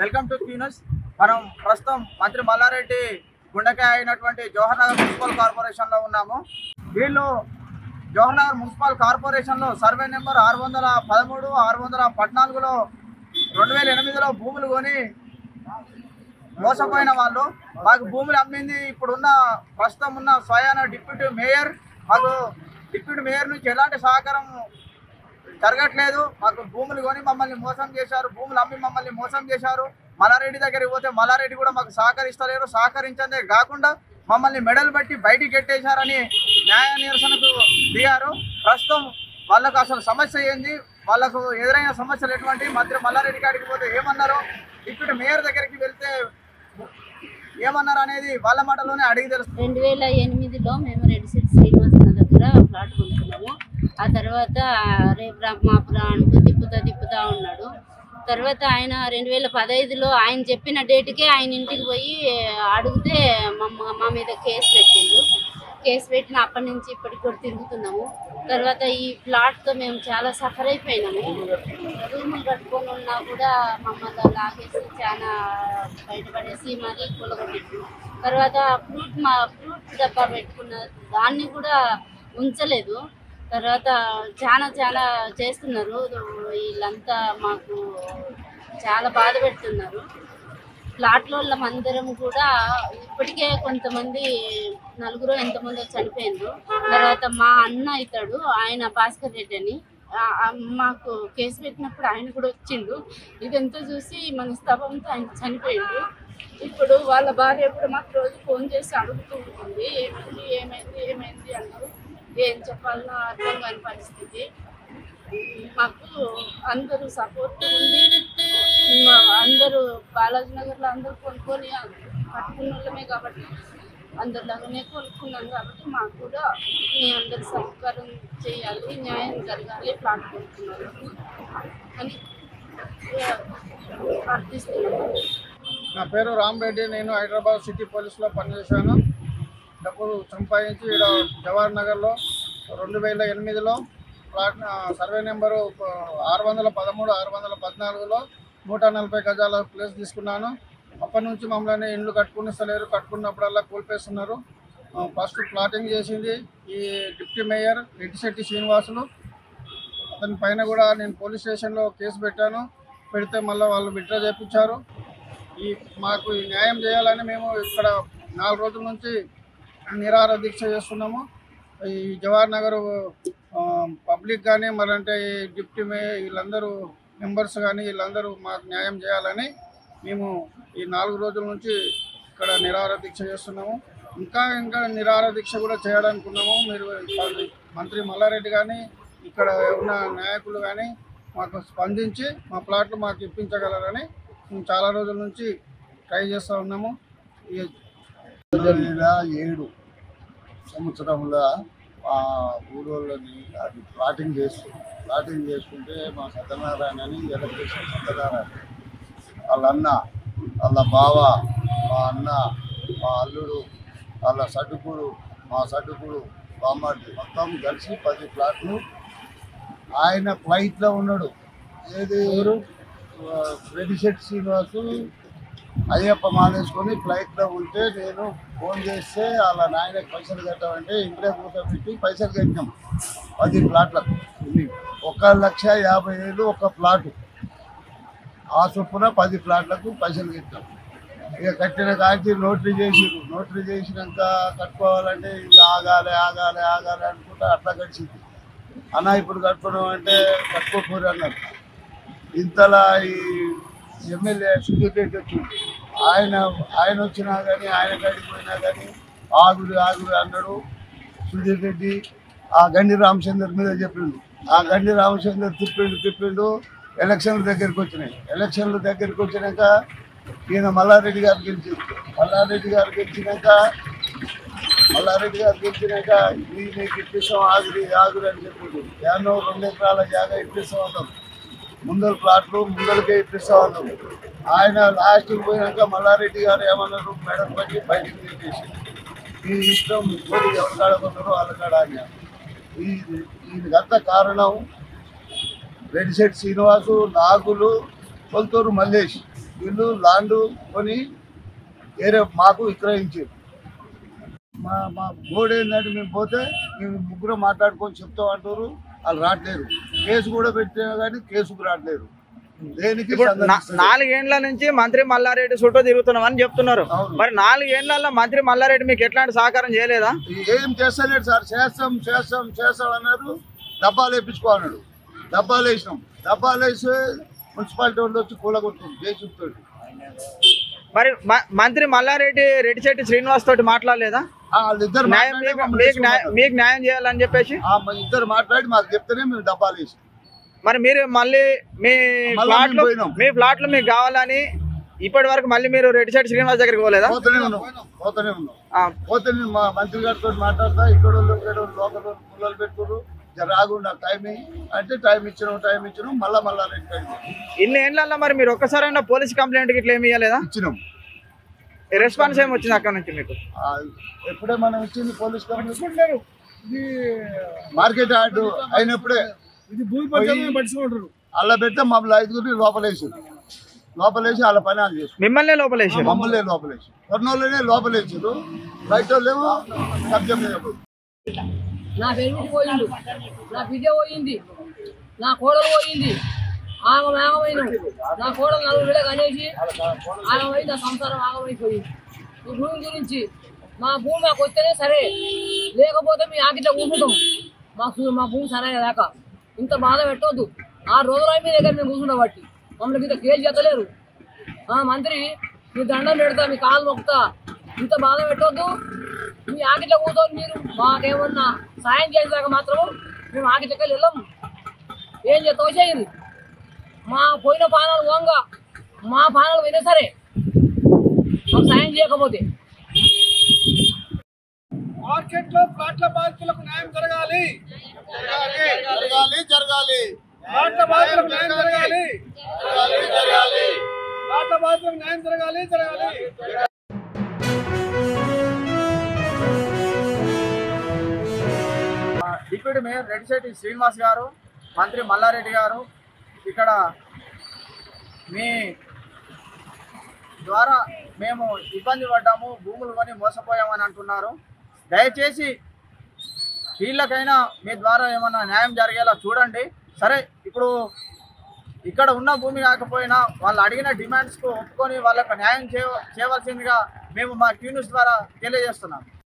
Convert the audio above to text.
Welcome to క్యూనస్ మనం ప్రస్తుతం మంత్రి మల్లారెడ్డి గుండెకాయ అయినటువంటి జవహర్ నగర్ మున్సిపల్ కార్పొరేషన్లో ఉన్నాము వీళ్ళు జవహర్ నగర్ మున్సిపల్ కార్పొరేషన్లో సర్వే నెంబర్ ఆరు వందల పదమూడు ఆరు వందల పద్నాలుగులో రెండు వేల ఎనిమిదిలో భూములు కొని మోసపోయిన వాళ్ళు మాకు భూములు అమ్మింది ఇప్పుడున్న ప్రస్తుతం ఉన్న స్వయాన డిప్యూటీ మేయర్ మాకు డిప్యూటీ మేయర్ నుంచి ఎలాంటి సహకారం జరగట్లేదు మాకు భూములు కొని మమ్మల్ని మోసం చేశారు భూములు అమ్మి మమ్మల్ని మోసం చేశారు మల్లారెడ్డి దగ్గరికి పోతే మల్లారెడ్డి కూడా మాకు సహకరిస్తలేరు సహకరించదే కాకుండా మమ్మల్ని మెడలు బట్టి బయటికి కట్టేశారని న్యాయ నిరసనకు దిగారు ప్రస్తుతం వాళ్ళకు అసలు సమస్య ఏంది వాళ్ళకు ఎదురైన సమస్యలు ఎటువంటి మంత్రి మల్లారెడ్డి గారికి పోతే ఏమన్నారు ఇప్పుడు మేయర్ దగ్గరికి వెళ్తే ఏమన్నారు అనేది వాళ్ళ మాటలోనే అడిగి తెలుసు రెండు వేల ఎనిమిదిలో మేము రెడ్ సిటీ శ్రీనివాసన దగ్గర ఫ్లాట్ కొనుక్కున్నాము ఆ తర్వాత రేపు రా మాపు రా అంటూ తిప్పుతా తిప్పుతా ఉన్నాడు తర్వాత ఆయన రెండు వేల పదహైదులో ఆయన చెప్పిన డేట్కే ఆయన ఇంటికి పోయి అడిగితే మా మా మీద కేసు పెట్టిండు కేసు పెట్టిన అప్పటి నుంచి ఇప్పటికి కూడా తిరుగుతున్నాము తర్వాత ఈ ప్లాట్తో మేము చాలా సఫర్ అయిపోయినాము రూములు కట్టుకొని ఉన్నా కూడా మమ్మల్ని లాగేసి చాలా బయటపడేసి మరీ కూలగొట్టిండు తర్వాత ఫ్రూట్ మా ఫ్రూట్ డబ్బా పెట్టుకున్న దాన్ని కూడా ఉంచలేదు తర్వాత చాలా చాలా చేస్తున్నారు వీళ్ళంతా మాకు చాలా బాధ పెడుతున్నారు ప్లాట్లో అందరం కూడా ఇప్పటికే కొంతమంది నలుగురు ఎంతమంది చనిపోయిండ్రు తర్వాత మా అన్న అవుతాడు ఆయన భాస్కర్ రెడ్డి అని ఆ- ఆ మాకు కేసు పెట్టినప్పుడు ఆయన కూడా వచ్చిండు ఇదంతా చూసి మనస్తాపంతో ఆయన చనిపోయిండు ఇప్పుడు వాళ్ళ భార్య కూడా మాకు రోజు ఫోన్ చేసి అడుగుతూ ఉంటుంది ఏమైంది ఏమైంది ఏమైంది అన్నారు ఏం చెప్పాలనో అర్థం కాని పరిస్థితి మాకు అందరూ సపోర్ట్ ఉంది మా అందరూ బాలాజీ నగర్లో అందరూ కొనుక్కొని పట్టుకున్న వాళ్ళమే కాబట్టి అందరిలాగానే కొనుక్కున్నాం కాబట్టి మాకు కూడా మీ అందరు సహకారం చేయాలి న్యాయం జరగాలి ప్లాట్ కొనుక్కున్నారు అని ఆ, ప్రార్థిస్తున్నాము నా పేరు రామరెడ్డి నేను హైదరాబాద్ సిటీ పోలీస్లో పనిచేశాను డబ్బులు సంపాదించి ఈడ జవహర్ నగర్లో రెండు వేల ఎనిమిదిలో ప్లాట్ ఆ, సర్వే నెంబరు ప- ఆరు వందల పదమూడు ఆరు వందల పద్నాలుగులో నూట నలభై గజాల ప్లేస్ తీసుకున్నాను అప్పటి నుంచి మమ్మల్ని ఇండ్లు కట్టుకునిస్తలేరు కట్టుకున్నప్పుడల్లా కూల్పేస్తున్నారు ఆ, ఫస్ట్ ప్లాటింగ్ చేసింది ఈ డిప్యూటీ మేయర్ రెడ్డిశెట్టి శ్రీనివాసులు అతని పైన కూడా నేను పోలీస్ స్టేషన్లో కేసు పెట్టాను పెడితే మళ్ళీ వాళ్ళు విత్డ్రా చేయించారు ఈ మాకు ఈ న్యాయం చేయాలని మేము ఇక్కడ నాలుగు రోజుల నుంచి నిరాహార దీక్ష చేస్తున్నాము ఈ జవహర్ నగర్ ఆ, పబ్లిక్ కానీ మరంటే ఈ డిప్యూటీ మే వీళ్ళందరూ మెంబర్స్ కానీ వీళ్ళందరూ మాకు న్యాయం చేయాలని మేము ఈ నాలుగు రోజుల నుంచి ఇక్కడ నిరాహార దీక్ష చేస్తున్నాము ఇంకా ఇంకా నిరాహార దీక్ష కూడా చేయడానుకున్నాము మీరు మంత్రి మల్లారెడ్డి కానీ ఇక్కడ ఉన్న నాయకులు కానీ మాకు స్పందించి మా ప్లాట్లు మాకు ఇప్పించగలరని మేము చాలా రోజుల నుంచి ట్రై చేస్తూ ఉన్నాము ఈ రెండు వేల ఏడు సంవత్సరంలో ఆ ఊళ్ళోని అది ప్లాటింగ్ చేస్తూ ప్లాటింగ్ చేసుకుంటే మా సత్యనారాయణ అని ఎలక్ట్రీషియన్ సత్యనారాయణ వాళ్ళ అన్న వాళ్ళ బావ మా అన్న మా అల్లుడు వాళ్ళ సటుకుడు మా సటుకుడు బామ్మడి మొత్తం కలిసి పది ప్లాట్లు ఆయన ఫ్లైట్లో ఉన్నాడు ఏది ఎవరు రెడ్డిశెట్టి శ్రీనివాసు అయ్యప్ప మానేసుకొని ఫ్లైట్లో ఉంటే నేను ఫోన్ చేస్తే వాళ్ళ నాయనకి పైసలు కట్టామంటే ఇంట్లో కూర్చోబెట్టి పైసలు కట్టినాం పది ప్లాట్లకు ఇన్ని. ఒక లక్ష యాభై వేలు ఒక ప్లాటు ఆ చొప్పున పది ప్లాట్లకు పైసలు కట్టాం ఇక కట్టిన కాంచి నోటరీ చేసిరు నోటరీ చేసినాక కట్టుకోవాలంటే ఇది ఆగాలి ఆగాలి ఆగాలి అనుకుంటా అట్లా గడిచింది అన్న ఇప్పుడు కట్టుకున్నాం అంటే కట్టుకోకూరు అన్నారు ఇంతలా ఈ ఎమ్మెల్యే సుధీర్ రెడ్డి వచ్చింది ఆయన ఆయన వచ్చినా కానీ ఆయన కాడికి పోయినా కానీ ఆగురు ఆగురు అన్నాడు సుధీర్ రెడ్డి ఆ గండి రామచందర్ మీద చెప్పిండు ఆ గండి రామచందర్ తిప్పిండు తిప్పిండు ఎలక్షన్ల దగ్గరికి వచ్చినాయి ఎలక్షన్ల దగ్గరికి వచ్చినాక ఈయన మల్లారెడ్డి గారు గెలిచింది మల్లారెడ్డి గారు గెలిచినాక మల్లారెడ్డి గారు గెలిచినాక ఇది నీకు ఇప్పిస్తాం ఆగురి ఆగురి అని చెప్పిండు యానో రెండు ఎకరాల జాగా ఇప్పిస్తాం అన్నాం ముందర ప్లాట్లు ముందరకే ఇప్పిస్తా ఉన్నాం ఆయన లాస్ట్కి పోయినాక మల్లారెడ్డి గారు ఏమన్నారు మేడం పట్టి బయటికి తీసేసి ఈ ఇష్టం ఇంకోటి ఎవరి కాడ కొన్నారో వాళ్ళ కాడ అని ఈ దీనికంతా కారణం రెడ్డిశెట్టి శ్రీనివాసు నాగులు కొల్తూరు మల్లేష్ వీళ్ళు ల్యాండ్ కొని వేరే మాకు విక్రయించారు మా మా బోర్డు ఏంటంటే మేము పోతే మేము ముగ్గురు మాట్లాడుకొని చెప్తాం అంటారు వాళ్ళు రావట్లేరు కేసు కూడా పెట్టినా కానీ కేసుకు రావట్లేరు దేనికి ఇప్పుడు నా- సందర్శిస్తలేరు. నాలుగేండ్ల నుంచి మంత్రి మల్లారెడ్డి చుట్టూ తిరుగుతున్నాం అని చెప్తున్నారు అవును. మరి నాలుగేండ్లలో మంత్రి మల్లారెడ్డి మీకు ఎట్లాంటి సహకారం చేయలేదా ఏం చేస్తలేడు సార్ చేస్తాం చేస్తాం చేస్తాం అన్నారు డబ్బాలు వేయించుకోన్నాడు డబ్బాలు వేసినాం డబ్బాలు వేసి మున్సిపాలిటీ వాళ్ళు వచ్చి కూలగొట్టాం జేసీతో మరి మ- మంత్రి మల్లారెడ్డి రెడ్డిశెట్టి శ్రీనివాస్ తోటి మాట్లాడలేదా వాళ్ళిద్దరు న్యాయం మాట్లాడి మీకు మమ్మల్ని మీకు న్యాయం- వేసుకోమన్నారు. మీకు న్యాయం చేయాలని చెప్పేసి ఆ, మా ఇద్దరు మాట్లాడి మాకు చెప్తేనే మేము డబ్బాలు వేసాం మరి మీరు మళ్ళీ మీ మళ్ళా ప్లాట్లు మేము పోయినాం. మీ ప్లాట్లు మీకు కావాలని ఇప్పటి వరకు మళ్ళీ మీరు రెడ్డిశెట్టి శ్రీనివాస్ దగ్గరికి పోలేదా పోతూనే ఉన్నాం పోతూనే ఉన్నాం ఆ, పోతే నేను మా మంత్రి గారితో మాట్లాడతా ఇక్కడ వాళ్ళు ఇక్కడ వాళ్ళు లోకల్ వాళ్ళు పుల్లలు పెట్టుకున్నారు జర ఆగు నాకు టైం ఇయ్యి. అంటే టైం ఇచ్చినాం టైం ఇచ్చినాం మళ్ళా మళ్ళా రెండు టైం ఇన్ని ఏండ్లలో మరి మీరు ఒక్కసారైనా పోలీస్ కంప్లైంట్ ఇట్లా ఏమి ఇవ్వలేదా ఇచ్చినాం రెస్పాన్స్ ఏమి వచ్చింది అక్కడ నుంచి మీకు ఆ, ఎప్పుడే మనం ఇచ్చింది పోలీస్ కంప్లైంట్ మార్కెట్ యార్డ్ అయినప్పుడే ఇది భూమి పంచాయతీ పట్టించుకుంటారు అలా పెడితే మమ్మల్ని ఐదుగురిని లోపలేసి లోపలేసి వాళ్ళ పని వాళ్ళు చేసి మిమ్మల్ని లోపలేసారు మమ్మల్ని లోపలేసి కొన్నోళ్ళనే లోపలేసారు బయట వాళ్ళేమో కబ్జా మీద పోయి. నా పెరిమిటి పోయిండు నా బిడ్డ పోయింది నా కోడలు పోయింది ఆగం ఆగమైన నా కోడలు నలుగురు వేలకు అనేసి ఆగమై నా సంసారం ఆగమైపోయింది ఈ భూమి గురించి మా భూమి మాకు వస్తేనే సరే లేకపోతే మీ ఆకిట్లో కూర్చుంటాం మాకు మా భూమి సరైన దాకా ఇంత బాధ పెట్టవద్దు ఆ రోజుల మీ దగ్గర మేము కూర్చుంటాం బట్టి మమ్మల్ని ఇంత కేసు చేస్తలేరు ఆ మంత్రి మీ దండం పెడతా మీ కాలు మొక్కుతా ఇంత బాధ పెట్టవద్దు మీ ఆకిట్లో కూర్చొని మీరు మాకేమన్నా సాయం చేసేదాకా మాత్రము మేము ఆకిట్లకి వెళ్ళాము ఏం చేస్తావో చేయరు మా పోయిన పానాలు వంగ మా పానాలు పోయినా సరే మాకు సాయం చేయకపోతే మార్కెట్ లో ప్లాట్ల బాధితులకు న్యాయం జరగాలి జరగాలి జరగాలి ప్లాట్ల బాధితులకు న్యాయం జరగాలి జరగాలి జరగాలి ప్లాట్ల బాధితులకు న్యాయం జరగాలి జరగాలి డిప్యూటీ మేయర్ రెడ్డిశెట్టి శ్రీనివాస్ గారు మంత్రి మల్లారెడ్డి గారు ఇక్కడ మీ ద్వారా మేము ఇబ్బంది పడ్డాము భూములు కొని మోసపోయామని అంటున్నారు దయచేసి వీళ్ళకైనా మీ ద్వారా ఏమన్నా న్యాయం జరిగేలా చూడండి సరే ఇప్పుడు ఇక్కడ ఉన్న భూమి కాకపోయినా వాళ్ళు అడిగిన డిమాండ్స్కు ఒప్పుకొని వాళ్ళకు న్యాయం చేయ చేయవలసిందిగా మేము మా టీన్యూస్ ద్వారా తెలియజేస్తున్నాం